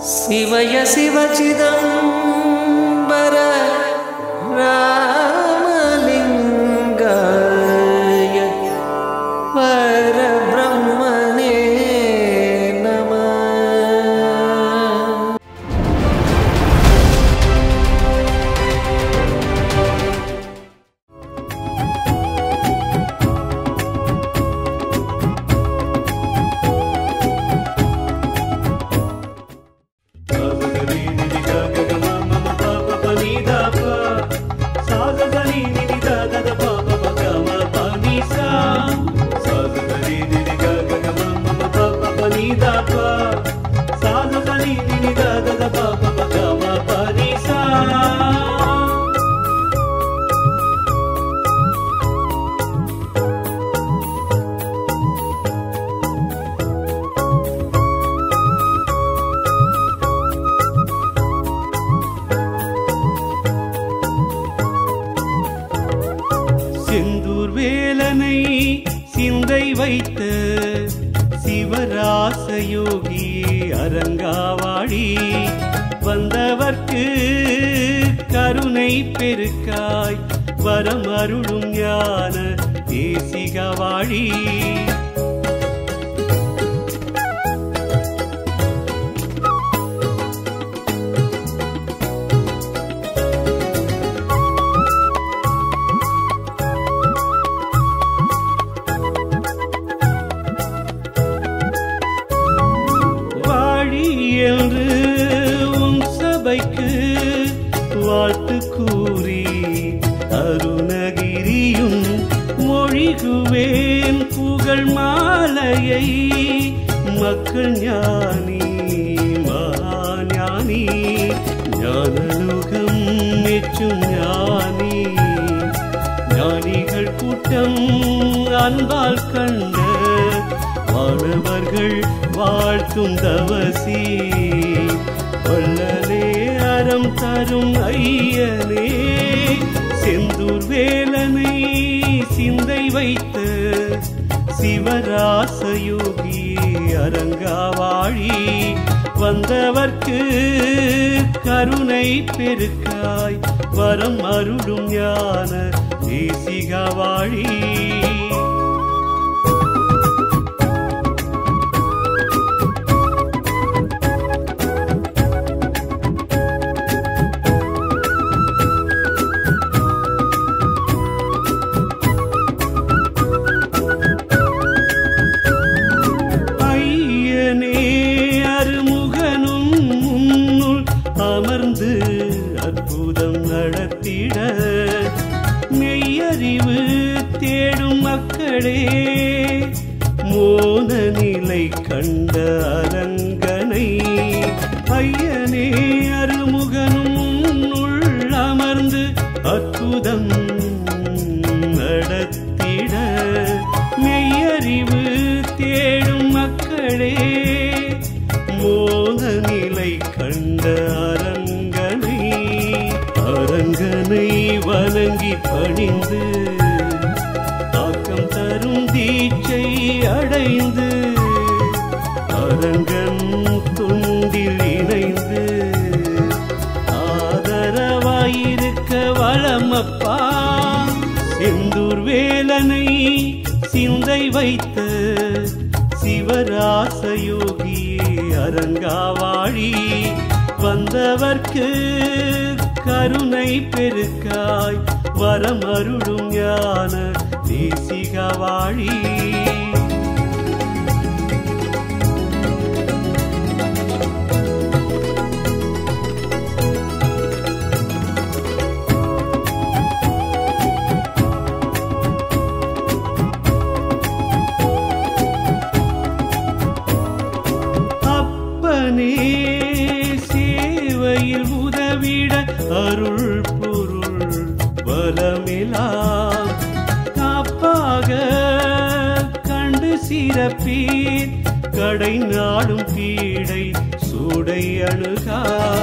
शिवय शिवचिदम्बर रामलिङ्गाय परब्रह्मणे नमः செந்தூர் வேலனை சிந்தை வைத்த சிவராசயோகி அரங்காவாடி வந்தவர்க்கு கருணை பெருக்காய் வரமருளும் ஞான தேசிகவாழி வாழி என்று உன் சபைக்கு வாழ்த்து கூறி அருணகிரியும் மொழிகுவேன் புகழ் மாலையை மக்கள் ஞானி மகாஞானி ஞானலுகம் மெச்சும் ஞானி ஞானிகள் கூட்டம் அன்பால் கண்ட மாணவர்கள் வாழ்த்தும் தவசி வள்ளலே அறம் தரும் ஐயனே செந்தூர் வேலனை சிந்தை வைத்த சிவராசயோகி அரங்காவாழி வந்தவர்க்கு கருணை பெருக்காய் வரம் அருளும் ஞான தேசிகவாழி ஐயனே அருமுகனும் முன்னுள் அமர்ந்து அற்புதம் நடத்திட மெய்யறிவு தேடும் மக்களே மோன நிலை கண்ட அரங்கனை ஐயனே அருமுகனும் முன்னுள் அமர்ந்து அற்புதம் நடத்திட மெய்யறிவு தேடும் மக்களே மோத நிலை கண்ட அரங்கனை அரங்கனை வணங்கி பணிந்து ஆக்கம் தரும் தீட்சை அடைந்து அரங்கன் துண்டில் இணைந்து ஆதரவாயிருக்க வளமப்பா செந்தூர் வேலனை சிந்தை வைத்த சிவராசயோகி அரங்காவாழி வந்தவர்க்கு கருணை பெருக்காய் வரமருளும் ஞான தேசிகவாழி அப்பனே சேவையில் உதவிட அருள் பொருள் பலமெலாம் காப்பாக கண்டு சிறப்பீர் கடை நாடும் பீடை சூடை அணுகா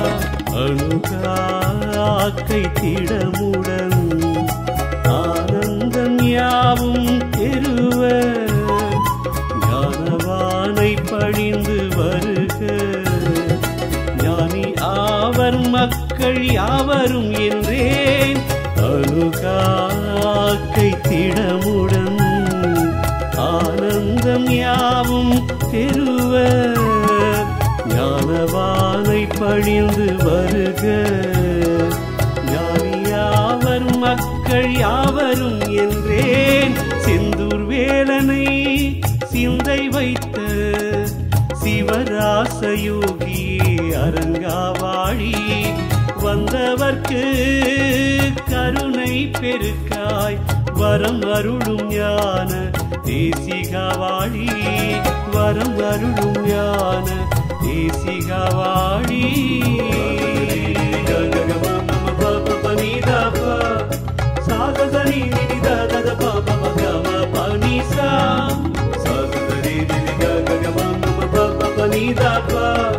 அணுகாக்கை திடமுடன் ஆனந்தம் யாவும் தெருவ ஞானவானை பணிந்து வருக மக்கள் யாவரும் என்றேன் அணுகாக்கை திடமுடன் ஆனந்தம் யாவும் பெறுவ ஞானவானை பழிந்து வருக ஞானியாவர் மக்கள் யாவரும் என்றேன் செந்தூர் வேலனை சிந்தை வைத்த சிவராசயோகியே அரங்காவாழி வந்தவர்க்கு கருணை பெருக்காய் வரம் அருளும் ஞான தேசிகவாழி வரம் அருளும் ஞான தேசிகவாழி சாகசனி நிதித தத பாப மகம பனிசா சாகசனி நிதிக ககம பனிதா